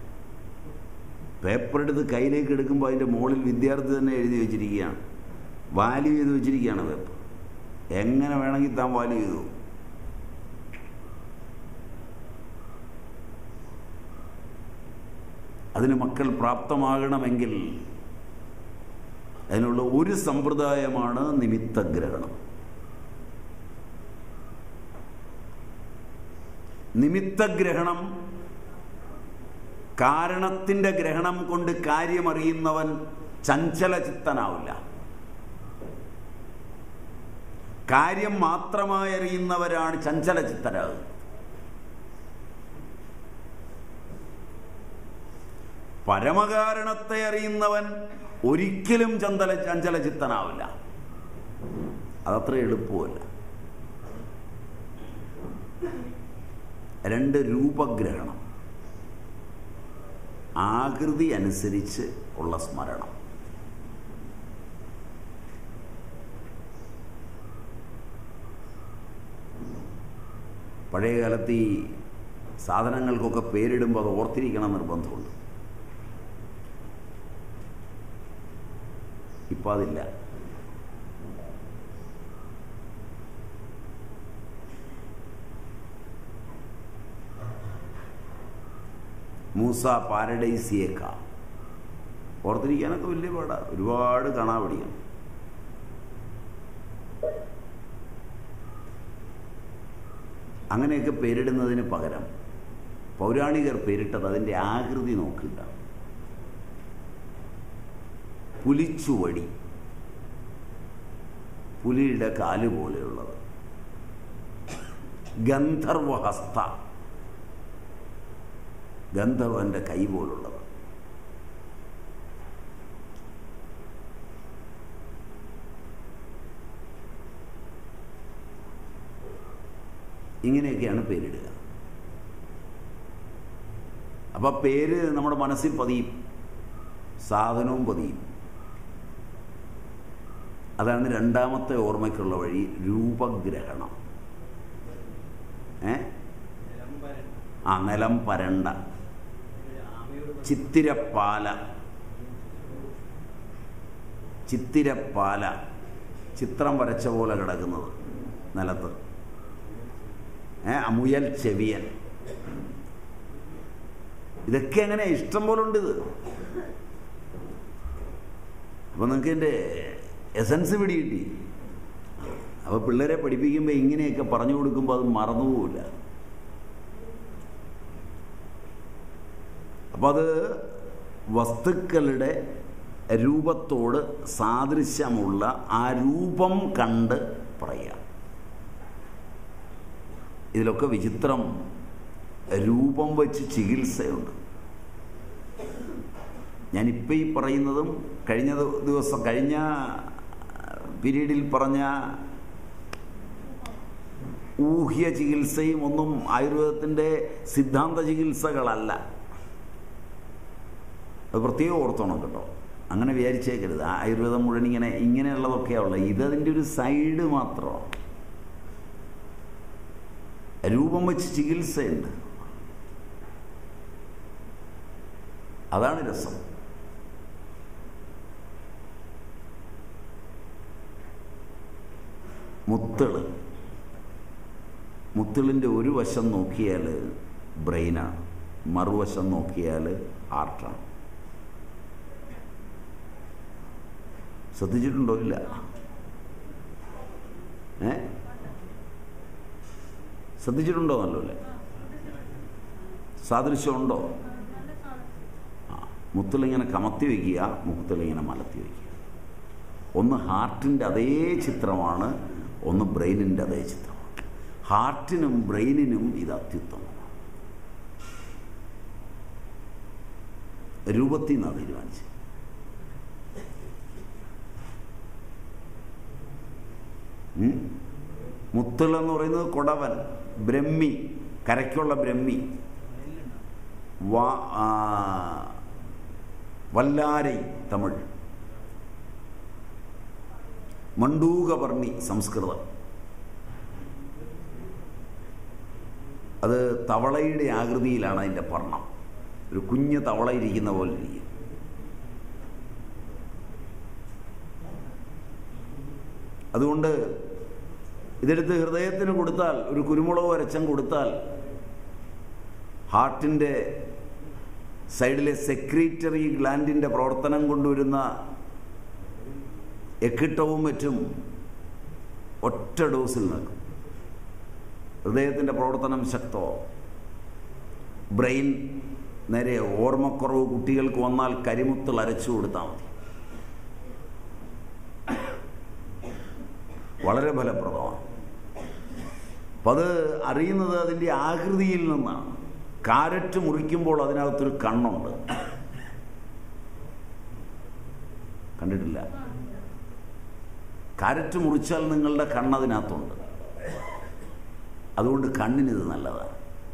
പേപ്പർ എടുത്ത് കയ്യിലേക്ക് എടുക്കുമ്പോൾ അതിൻ്റെ മുകളിൽ വിദ്യാർത്ഥി തന്നെ എഴുതി വെച്ചിരിക്കുകയാണ് വാല്യൂ ചെയ്ത് വെച്ചിരിക്കുകയാണ് പേപ്പർ എങ്ങനെ വേണമെങ്കിൽ താൻ വാല്യൂ ചെയ്തു അതിന് മക്കൾ പ്രാപ്തമാകണമെങ്കിൽ അതിനുള്ള ഒരു സമ്പ്രദായമാണ് നിമിത്തഗ്രഹണം നിമിത്തഗ്രഹണം കാരണത്തിൻ്റെ ഗ്രഹണം കൊണ്ട് കാര്യമറിയുന്നവൻ ചഞ്ചലചിത്തനാവില്ല കാര്യം മാത്രമായി അറിയുന്നവരാണ് ചഞ്ചലചിത്തരാകുന്നത് പരമകാരണത്തെ അറിയുന്നവൻ ഒരിക്കലും ചന്തല ചഞ്ചലചിത്തനാവില്ല അതത്ര എളുപ്പമല്ല രണ്ട് രൂപഗ്രഹണം ആകൃതി അനുസരിച്ച് ഉള്ള സ്മരണം പഴയ കാലത്ത് ഈ സാധനങ്ങൾക്കൊക്കെ പേരിടുമ്പോൾ അത് ഓർത്തിരിക്കണം നിർബന്ധമുണ്ട് ഇപ്പം അതില്ല മൂസ പാരഡൈസിയേക്ക ഓർത്തിരിക്കാനൊക്കെ വലിയ പാടാ ഒരുപാട് കാണാ പഠിക്കണം അങ്ങനെയൊക്കെ പേരിടുന്നതിന് പകരം പൗരാണികർ പേരിട്ടത് അതിൻ്റെ ആകൃതി നോക്കില്ല പുലിച്ചുവടി പുലിയുടെ കാല് പോലെയുള്ളത് ഗന്ധർവഹസ്ത ഗന്ധർവന്റെ കൈ പോലുള്ളത് ഇങ്ങനെയൊക്കെയാണ് പേരിടുക അപ്പം പേര് നമ്മുടെ മനസ്സിൽ പതിയും സാധനവും പതിയും അതാണ് രണ്ടാമത്തെ ഓർമ്മയ്ക്കുള്ള വഴി രൂപഗ്രഹണം ഏ ആ നിലം പരണ്ട ചിത്തിരപ്പാല ചിത്തിരപ്പാല ചിത്രം വരച്ച പോലെ കിടക്കുന്നത് നിലത്ത് ഏ മുയൽ ചെവിയൻ ഇതൊക്കെ എങ്ങനെ ഇഷ്ടം പോലെ ഉണ്ട് ഇത് അപ്പൊ നിങ്ങൾക്ക് എൻ്റെ എസൻസ് പിടികിട്ടി അപ്പോൾ പിള്ളേരെ പഠിപ്പിക്കുമ്പോൾ ഇങ്ങനെയൊക്കെ പറഞ്ഞു കൊടുക്കുമ്പോൾ അത് മറന്നുപോകില്ല അപ്പോൾ അത് വസ്തുക്കളുടെ രൂപത്തോട് സാദൃശ്യമുള്ള ആ രൂപം കണ്ട് പറയാം ഇതിലൊക്കെ വിചിത്രം രൂപം വെച്ച് ചികിത്സയുണ്ട് ഞാനിപ്പോൾ ഈ പറയുന്നതും കഴിഞ്ഞ ദിവസം കഴിഞ്ഞ പീരീഡിൽ പറഞ്ഞ ഊഹ്യ ചികിത്സയും ഒന്നും ആയുർവേദത്തിൻ്റെ സിദ്ധാന്ത ചികിത്സകളല്ല അത് പ്രത്യേകം ഓർത്തോണം കേട്ടോ അങ്ങനെ വിചാരിച്ചേക്കരുത് ആയുർവേദം മുഴുവൻ ഇങ്ങനെ ഇങ്ങനെയുള്ളതൊക്കെയാണുള്ള ഇതതിൻ്റെ ഒരു സൈഡ് മാത്രമാണ് രൂപം വെച്ച് ചികിത്സയുണ്ട് അതാണ് രസം മുത്തിള് മുത്തിളിൻ്റെ ഒരു വശം നോക്കിയാൽ ബ്രെയിനാണ് മറുവശം നോക്കിയാൽ ഹാർട്ടാണ് ശ്രദ്ധിച്ചിട്ടുണ്ടോ ഇല്ല ഏ ശ്രദ്ധിച്ചിട്ടുണ്ടോ നല്ലല്ലേ സാദൃശ്യമുണ്ടോ ആ മുത്തിലിങ്ങനെ കമത്തി വയ്ക്കുക മുത്തിലിങ്ങനെ മലത്തി വയ്ക്കുക ഒന്ന് ഹാർട്ടിൻ്റെ അതേ ചിത്രമാണ് ഒന്ന് ബ്രെയിനിൻ്റെ അതേ ചിത്രമാണ് ഹാർട്ടിനും ബ്രെയിനിനും ഇത് അത്യുത്തമമാണ് രൂപത്തിൽ നിന്നാണ് തീരുമാനിച്ചത് മുത്തുള്ള എന്ന് പറയുന്നത് കൊടവൻ ബ്രഹ്മി കരയ്ക്കുള്ള ബ്രഹ്മി വാ വല്ലാരൈ തമിഴ് മണ്ടൂകവർണി സംസ്കൃതം അത് തവളയുടെ ആകൃതിയിലാണ് അതിൻ്റെ പർണം ഒരു കുഞ്ഞ് തവള ഇരിക്കുന്ന പോലെ ഇരിക്കും അതുകൊണ്ട് ഇതെടുത്ത് ഹൃദയത്തിന് കൊടുത്താൽ ഒരു കുരുമുളക് അരച്ചം കൊടുത്താൽ ഹാർട്ടിൻ്റെ സൈഡിലെ സെക്രീറ്ററി ഗ്ലാൻഡിൻ്റെ പ്രവർത്തനം കൊണ്ടുവരുന്ന എക്കിട്ടവും മറ്റും ഒറ്റ ഡോസിൽ നിൽക്കും ഹൃദയത്തിൻ്റെ പ്രവർത്തനം ശക്തമാവും ബ്രെയിൻ നേരെ ഓർമ്മക്കുറവ് കുട്ടികൾക്ക് വന്നാൽ കരിമുത്തിൽ അരച്ചു കൊടുത്താൽ മതി വളരെ ഫലപ്രദമാണ് അപ്പം അത് അറിയുന്നത് അതിൻ്റെ ആകൃതിയിൽ നിന്നാണ് കാരറ്റ് മുറിക്കുമ്പോൾ അതിനകത്തൊരു കണ്ണുണ്ട് കണ്ടിട്ടില്ല കാരറ്റ് മുറിച്ചാൽ നിങ്ങളുടെ കണ്ണതിനകത്തുണ്ട് അതുകൊണ്ട് കണ്ണിനിത് നല്ലതാണ്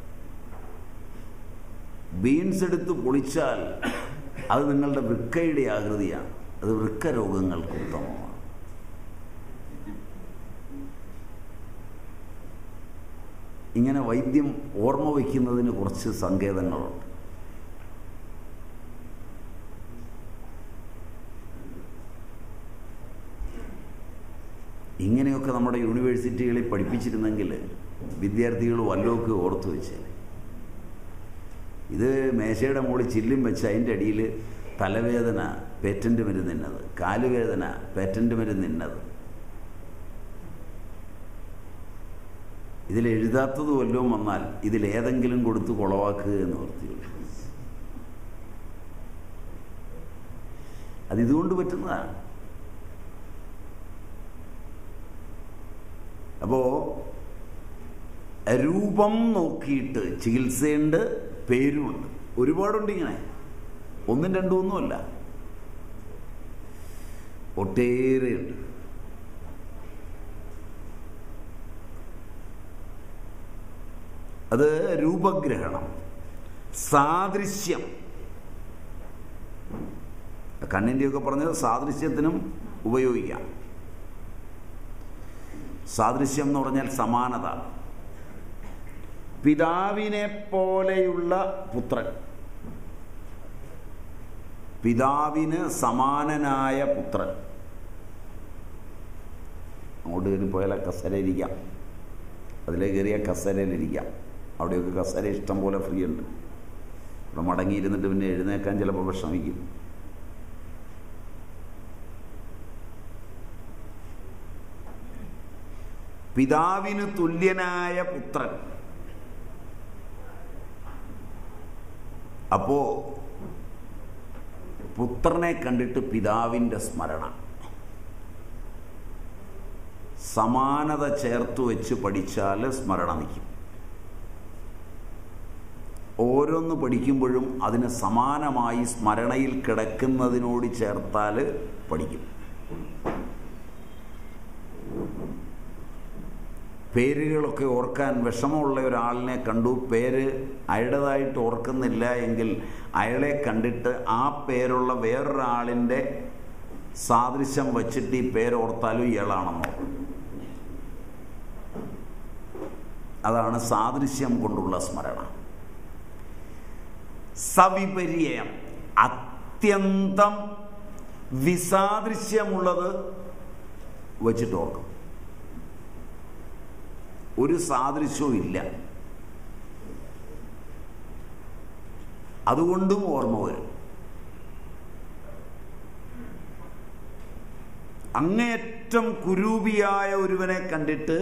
ബീൻസ് എടുത്ത് പൊളിച്ചാൽ അത് നിങ്ങളുടെ വൃക്കയുടെ ആകൃതിയാണ് അത് വൃക്ക രോഗങ്ങൾക്ക് ഉത്തമമാണ് ഇങ്ങനെ വൈദ്യം ഓർമ്മ വയ്ക്കുന്നതിന് കുറച്ച് സങ്കേതങ്ങളുണ്ട് ഇങ്ങനെയൊക്കെ നമ്മുടെ യൂണിവേഴ്സിറ്റികളിൽ പഠിപ്പിച്ചിരുന്നെങ്കിൽ വിദ്യാർത്ഥികൾ വല്ലതൊക്കെ ഓർത്തു വെച്ചേ ഇത് മേശയുടെ മുകളിൽ ചില്ലും വെച്ച് അതിൻ്റെ അടിയിൽ തലവേദന പേറ്റൻ്റ് മരുന്ന് ഇന്നത് കാലുവേദന പേറ്റൻ്റ് മരുന്ന് ഇന്നത് ഇതിൽ എഴുതാത്തത് വല്ലതും വന്നാൽ ഇതിലേതെങ്കിലും കൊടുത്ത് കുളവാക്കുക എന്ന് വൃത്തിയുള്ളൂ അതിതുകൊണ്ട് പറ്റുന്നതാണ് അപ്പോ രൂപം നോക്കിയിട്ട് ചികിത്സയുണ്ട് പേരുമുണ്ട് ഒരുപാടുണ്ട് ഇങ്ങനെ ഒന്നും രണ്ടും ഒന്നുമല്ല ഒട്ടേറെയുണ്ട് അത് രൂപഗ്രഹണം സാദൃശ്യം കണ്ണിൻ്റെയൊക്കെ പറഞ്ഞത് സാദൃശ്യത്തിനും ഉപയോഗിക്കാം സാദൃശ്യം എന്ന് പറഞ്ഞാൽ സമാനത പിതാവിനെ പോലെയുള്ള പുത്രൻ പിതാവിന് സമാനനായ പുത്രൻ അങ്ങോട്ട് കയറി പോയാൽ കസരയിലിരിക്കാം അതിലേ കയറിയ കസരയിലിരിക്കാം അവിടെയൊക്കെ കസര ഇഷ്ടം പോലെ ഫ്രീ ഉണ്ട് ഇവിടെ മടങ്ങിയിരുന്നിട്ട് പിന്നെ എഴുന്നേക്കാൻ ചിലപ്പോൾ വിഷമിക്കും പിതാവിന് തുല്യനായ പുത്രൻ അപ്പോ പുത്രനെ കണ്ടിട്ട് പിതാവിൻ്റെ സ്മരണ സമാനത ചേർത്ത് വെച്ച് പഠിച്ചാൽ സ്മരണ നിൽക്കും ഓരോന്ന് പഠിക്കുമ്പോഴും അതിന് സമാനമായി സ്മരണയിൽ കിടക്കുന്നതിനോട് ചേർത്താൽ പഠിക്കും പേരുകളൊക്കെ ഓർക്കാൻ വിഷമമുള്ള ഒരാളിനെ കണ്ടു പേര് അയാളുടേതായിട്ട് ഓർക്കുന്നില്ല എങ്കിൽ അയാളെ കണ്ടിട്ട് ആ പേരുള്ള വേറൊരാളിൻ്റെ സാദൃശ്യം വച്ചിട്ട് ഈ പേരോർത്താലും ഇയാളാണെന്നോ അതാണ് സാദൃശ്യം കൊണ്ടുള്ള സ്മരണ സവിപര്യം അത്യന്തം വിസാദൃശ്യമുള്ളത് വച്ചിട്ട് ഓർക്കും ഒരു സാദൃശ്യവും ഇല്ല അതുകൊണ്ടും ഓർമ്മ വരും അങ്ങേയറ്റം കുരൂപിയായ ഒരുവനെ കണ്ടിട്ട്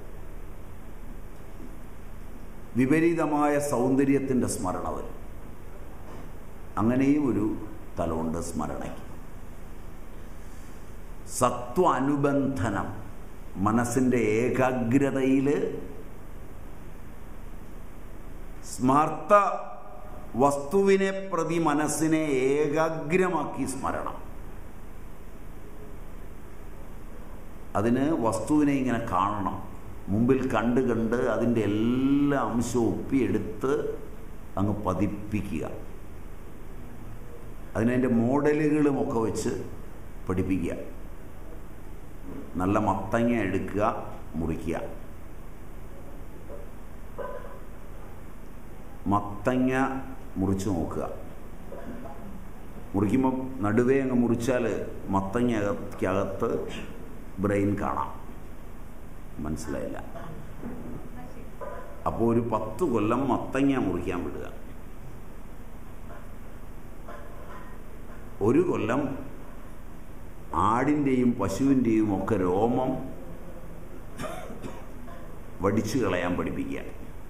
വിപരീതമായ സൗന്ദര്യത്തിൻ്റെ സ്മരണ വരും അങ്ങനെയും ഒരു തലമുണ്ട് സ്മരണയ്ക്ക് സത്വ അനുബന്ധനം മനസ്സിൻ്റെ ഏകാഗ്രതയിൽ സ്മാർത്ത വസ്തുവിനെ പ്രതി മനസ്സിനെ ഏകാഗ്രമാക്കി സ്മരണം അതിന് വസ്തുവിനെ ഇങ്ങനെ കാണണം മുമ്പിൽ കണ്ട് കണ്ട് അതിൻ്റെ എല്ലാ അംശവും ഒപ്പിയെടുത്ത് അങ്ങ് പതിപ്പിക്കുക അതിനതിൻ്റെ മോഡലുകളുമൊക്കെ വെച്ച് പഠിപ്പിക്കുക നല്ല മത്തങ്ങ എടുക്കുക മുറിക്കുക മത്തങ്ങ മുറിച്ച് നോക്കുക മുറിക്കുമ്പോൾ നടുവേ അങ്ങ് മുറിച്ചാൽ മത്തങ്ങക്കകത്ത് ബ്രെയിൻ കാണാം മനസ്സിലായില്ല അപ്പോൾ ഒരു പത്ത് കൊല്ലം മത്തങ്ങ മുറിക്കാൻ വിടുക ഒരു കൊല്ലം ആടിൻ്റെയും പശുവിൻ്റെയും ഒക്കെ രോമം വടിച്ചു കളയാൻ പഠിപ്പിക്കുക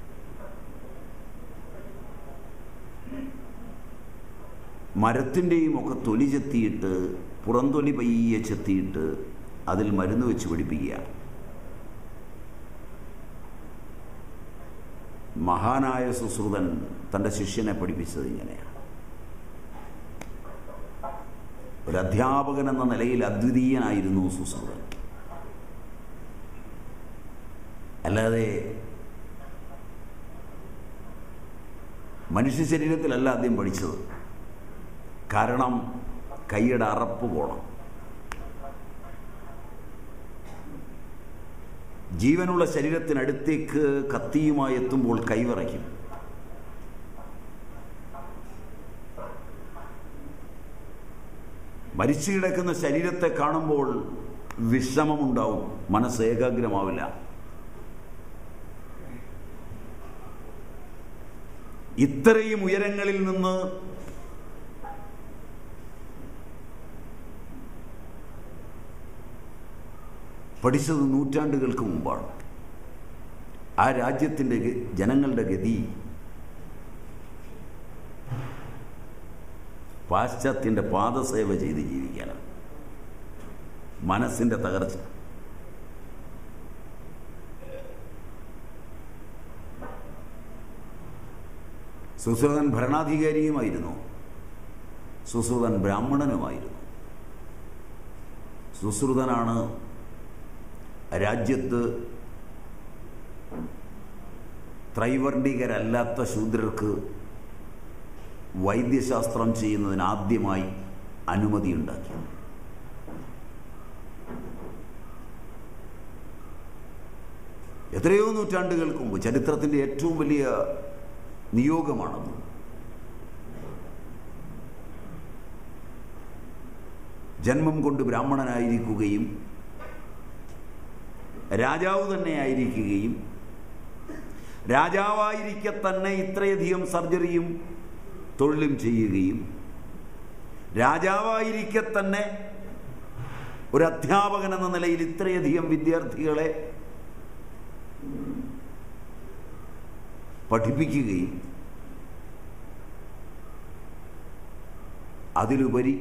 മരത്തിൻ്റെയും ഒക്കെ തൊലി ചെത്തിയിട്ട് പുറംതൊലി പയ്യെ ചെത്തിയിട്ട് അതിൽ മരുന്ന് വെച്ച് പിടിപ്പിക്കുക മഹാനായ സുശ്രുതൻ തൻ്റെ ശിഷ്യനെ പഠിപ്പിച്ചത് ഇങ്ങനെയാണ് ഒരു അധ്യാപകൻ എന്ന നിലയിൽ അദ്വിതീയനായിരുന്നു സുശ്രുതൻ അല്ലാതെ മനുഷ്യ ശരീരത്തിലല്ല ആദ്യം പഠിച്ചത് കാരണം കൈയുടെ അറപ്പ് പോണം ജീവനുള്ള ശരീരത്തിനടുത്തേക്ക് കത്തിയുമായി എത്തുമ്പോൾ കൈവിറയ്ക്കും മരിച്ചു കിടക്കുന്ന ശരീരത്തെ കാണുമ്പോൾ വിഷമമുണ്ടാവും മനസ്സ് ഏകാഗ്രമാവില്ല ഇത്രയും ഉയരങ്ങളിൽ നിന്ന് പഠിച്ചത് നൂറ്റാണ്ടുകൾക്ക് മുമ്പാണ് ആ രാജ്യത്തിൻ്റെ ഗ- ജനങ്ങളുടെ ഗതി പാശ്ചാത്യൻ്റെ പാദസേവ ചെയ്ത് ജീവിക്കാനാണ് മനസ്സിൻ്റെ തകർച്ച സുശ്രുതൻ ഭരണാധികാരിയുമായിരുന്നു സുശ്രുതൻ ബ്രാഹ്മണനുമായിരുന്നു സുശ്രുതനാണ് രാജ്യത്ത് ത്രൈവർണികരല്ലാത്ത ശൂദ്രർക്ക് വൈദ്യശാസ്ത്രം ചെയ്യുന്നതിന് ആദ്യമായി അനുമതിയുണ്ടാക്കി എത്രയോ നൂറ്റാണ്ടുകൾക്ക് മുമ്പ് ചരിത്രത്തിൻ്റെ ഏറ്റവും വലിയ നിയോഗമാണത് ജന്മം കൊണ്ട് ബ്രാഹ്മണനായിരിക്കുകയും രാജാവ് തന്നെ ആയിരിക്കുകയും രാജാവായിരിക്കെ തന്നെ ഇത്രയധികം സർജറിയും തൊഴിലും ചെയ്യുകയും രാജാവായിരിക്കെ തന്നെ ഒരു അധ്യാപകൻ എന്ന നിലയിൽ ഇത്രയധികം വിദ്യാർത്ഥികളെ പഠിപ്പിക്കുകയും അതിലുപരി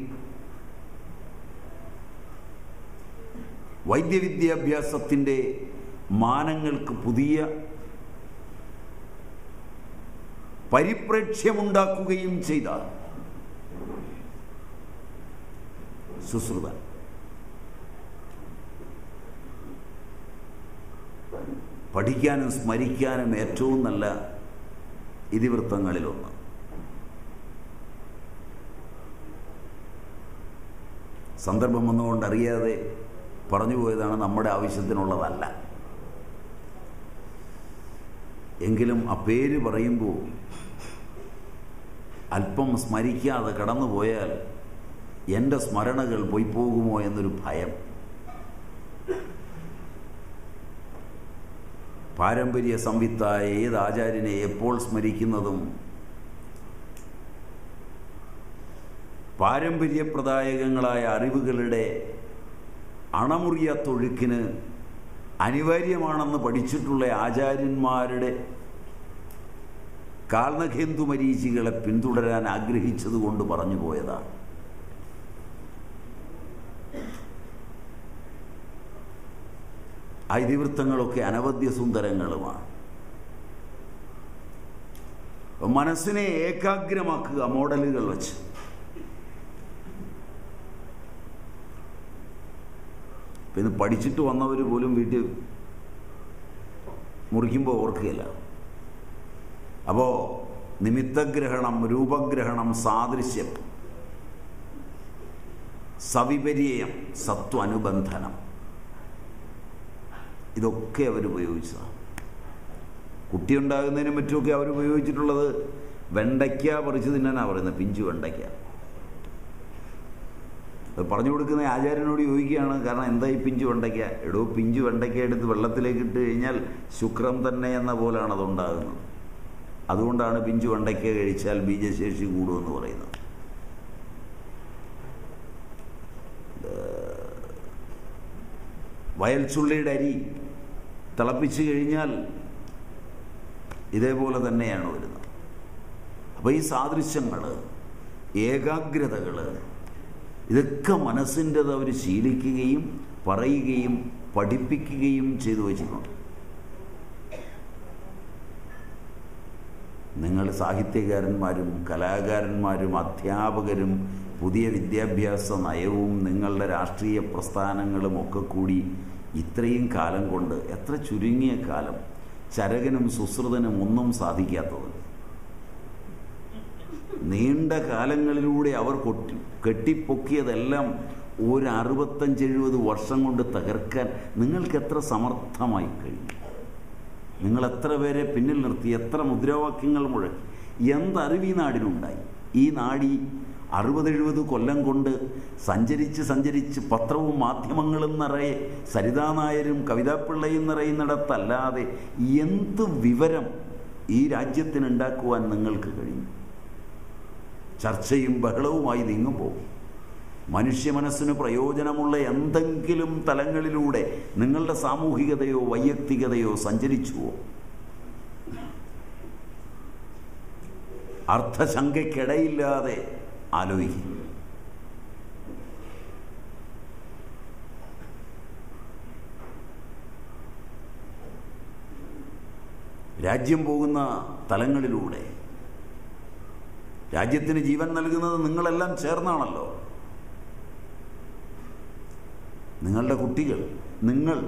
വൈദ്യവിദ്യാഭ്യാസത്തിൻ്റെ മാനങ്ങൾക്ക് പുതിയ പരിപ്രേക്ഷ്യമുണ്ടാക്കുകയും ചെയ്ത സുശ്രുതൻ പഠിക്കാനും സ്മരിക്കാനും ഏറ്റവും നല്ല ഇതിവൃത്തങ്ങളിലൊന്ന് സന്ദർഭം വന്നുകൊണ്ട് അറിയാതെ പറഞ്ഞു പോയതാണ് നമ്മുടെ ആവശ്യത്തിനുള്ളതല്ല എങ്കിലും ആ പേര് പറയുമ്പോൾ അല്പം സ്മരിക്കാതെ കടന്നു പോയാൽ എൻ്റെ സ്മരണകൾ പോയി പോകുമോ എന്നൊരു ഭയം പാരമ്പര്യ സംവിത്തായ ഏത് ആചാര്യനെ എപ്പോൾ സ്മരിക്കുന്നതും പാരമ്പര്യപ്രദായകങ്ങളായ അറിവുകളുടെ അണമുറിയാത്തൊഴുക്കിന് അനിവാര്യമാണെന്ന് പഠിച്ചിട്ടുള്ള ആചാര്യന്മാരുടെ കാൽനഖേന്ദു മരീചികളെ പിന്തുടരാൻ ആഗ്രഹിച്ചതുകൊണ്ട് പറഞ്ഞു പോയതാണ് ആ ഇതിവൃത്തങ്ങളൊക്കെ അനവധ്യ സുന്ദരങ്ങളുമാണ് മനസ്സിനെ ഏകാഗ്രമാക്കുക മോഡലുകൾ വെച്ച് പിന്നെ പഠിച്ചിട്ട് വന്നവർ പോലും വീട്ടിൽ മുറിക്കുമ്പോൾ ഓർക്കുകയില്ല അപ്പോൾ നിമിത്തഗ്രഹണം രൂപഗ്രഹണം സാദൃശ്യം സവിപര്യം സത്വനുബന്ധനം ഇതൊക്കെ അവർ ഉപയോഗിച്ചതാണ് കുട്ടിയുണ്ടാകുന്നതിനും മറ്റുമൊക്കെ അവർ ഉപയോഗിച്ചിട്ടുള്ളത് വെണ്ടയ്ക്ക പറിച്ച് തിന്നാനാണ് പറയുന്നത് പിഞ്ചു വെണ്ടയ്ക്ക അത് പറഞ്ഞു കൊടുക്കുന്ന ആചാര്യനോട് ചോദിക്കുകയാണ് കാരണം എന്താ ഈ പിഞ്ചു വെണ്ടയ്ക്ക എടോ പിഞ്ചു വെണ്ടയ്ക്ക എടുത്ത് വെള്ളത്തിലേക്ക് ഇട്ട് കഴിഞ്ഞാൽ ശുക്രം തന്നെ എന്ന പോലാണ് അതുണ്ടാകുന്നത് അതുകൊണ്ടാണ് പിഞ്ചു വെണ്ടയ്ക്ക കഴിച്ചാൽ ബീജശേഷി കൂടുമെന്ന് പറയുന്നത് വയൽച്ചുള്ളിയുടെ അരി തിളപ്പിച്ചു കഴിഞ്ഞാൽ ഇതേപോലെ തന്നെയാണ് വരുന്നത് അപ്പോൾ ഈ സാദൃശ്യങ്ങൾ ഏകാഗ്രതകൾ ഇതൊക്കെ മനസ്സിൻ്റെത് അവർ ശീലിക്കുകയും പറയുകയും പഠിപ്പിക്കുകയും ചെയ്തു വച്ചിട്ടുണ്ട് നിങ്ങൾ സാഹിത്യകാരന്മാരും കലാകാരന്മാരും അധ്യാപകരും പുതിയ വിദ്യാഭ്യാസ നയവും നിങ്ങളുടെ രാഷ്ട്രീയ പ്രസ്ഥാനങ്ങളും ഒക്കെ കൂടി ഇത്രയും കാലം കൊണ്ട് എത്ര ചുരുങ്ങിയ കാലം ചരകനും സുശ്രുതനും ഒന്നും സാധിക്കാത്തത് നീണ്ട കാലങ്ങളിലൂടെ അവർ കൊട്ടി കെട്ടിപ്പൊക്കിയതെല്ലാം ഒരു അറുപത്തഞ്ച് എഴുപത് വർഷം കൊണ്ട് തകർക്കാൻ നിങ്ങൾക്ക് എത്ര സമർത്ഥമായി കഴിഞ്ഞു നിങ്ങൾ എത്ര പേരെ പിന്നിൽ നിർത്തി എത്ര മുദ്രാവാക്യങ്ങൾ മുഴക്കി എന്തറിവ് ഈ നാടിനുണ്ടായി ഈ നാടി അറുപതെഴുപത് കൊല്ലം കൊണ്ട് സഞ്ചരിച്ച് സഞ്ചരിച്ച് പത്രവും മാധ്യമങ്ങളും നിറയെ സരിതാ നായരും കവിതാപിള്ളയും നിറയുന്നിടത്തല്ലാതെ എന്ത് വിവരം ഈ രാജ്യത്തിനുണ്ടാക്കുവാൻ നിങ്ങൾക്ക് കഴിഞ്ഞു ചർച്ചയും ബഹളവുമായി നീങ്ങുമ്പോൾ മനുഷ്യ മനസ്സിന് പ്രയോജനമുള്ള എന്തെങ്കിലും തലങ്ങളിലൂടെ നിങ്ങളുടെ സാമൂഹികതയോ വൈയക്തികതയോ സഞ്ചരിച്ചുവോ അർത്ഥശങ്കയ്ക്കിടയില്ലാതെ ആലോചിക്കും രാജ്യം പോകുന്ന തലങ്ങളിലൂടെ രാജ്യത്തിന് ജീവൻ നൽകുന്നത് നിങ്ങളെല്ലാം ചേർന്നാണല്ലോ നിങ്ങളുടെ കുട്ടികൾ നിങ്ങൾ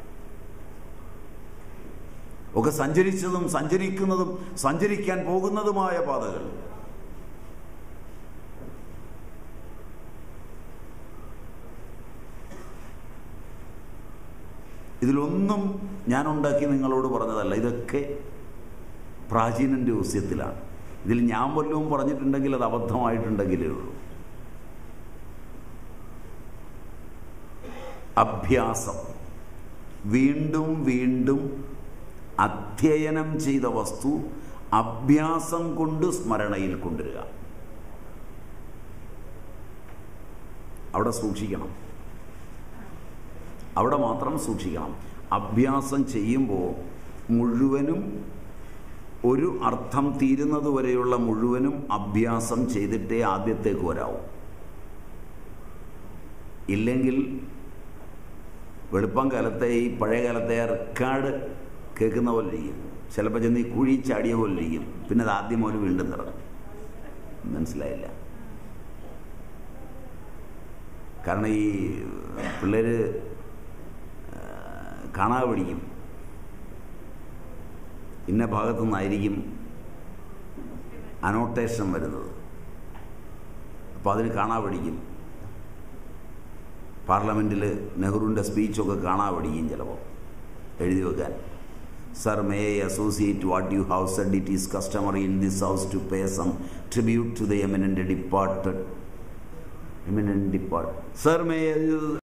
ഒക്കെ സഞ്ചരിച്ചതും സഞ്ചരിക്കുന്നതും സഞ്ചരിക്കാൻ പോകുന്നതുമായ പാതകൾ ഇതിലൊന്നും ഞാൻ ഉണ്ടാക്കി നിങ്ങളോട് പറഞ്ഞതല്ല ഇതൊക്കെ പ്രാചീനൻ്റെ ഊസ്യത്തിലാണ് ഇതിൽ ഞാൻ വല്ലതും പറഞ്ഞിട്ടുണ്ടെങ്കിൽ അത് അബദ്ധമായിട്ടുണ്ടെങ്കിലേ ഉള്ളൂ അഭ്യാസം വീണ്ടും വീണ്ടും അധ്യയനം ചെയ്ത വസ്തു അഭ്യാസം കൊണ്ട് സ്മരണയിൽ കൊണ്ടുവരിക അവിടെ സൂക്ഷിക്കണം അവിടെ മാത്രം സൂക്ഷിക്കണം അഭ്യാസം ചെയ്യുമ്പോൾ മുഴുവനും ഒരു അർത്ഥം തീരുന്നത് വരെയുള്ള മുഴുവനും അഭ്യാസം ചെയ്തിട്ടേ ആദ്യത്തേക്ക് വരാവൂ ഇല്ലെങ്കിൽ വെളുപ്പം കാലത്തെ ഈ പഴയ കാലത്തെ റെക്കാർഡ് കേൾക്കുന്ന പോലെ ഇരിക്കും ചിലപ്പോൾ ചെന്ന് ഈ കുഴി ചാടിയ പോലെ ഇരിക്കും പിന്നെ അത് ആദ്യം മുതൽ വീണ്ടും തുടങ്ങും മനസ്സിലായില്ല കാരണം ഈ പിള്ളേർ കാണാതെ പഠിക്കും ഇന്ന ഭാഗത്തു നിന്നായിരിക്കും അനോട്ടേഷൻ വരുന്നത് അപ്പോൾ അതിന് കാണാതെ പഠിക്കും പാർലമെൻറ്റിൽ നെഹ്റുവിൻ്റെ സ്പീച്ചൊക്കെ കാണാതെ പഠിക്കും ചിലപ്പോൾ എഴുതി വെക്കാൻ sir may I associate what you house said it is customary in this house to pay some tribute to the eminent departed eminent depart sir may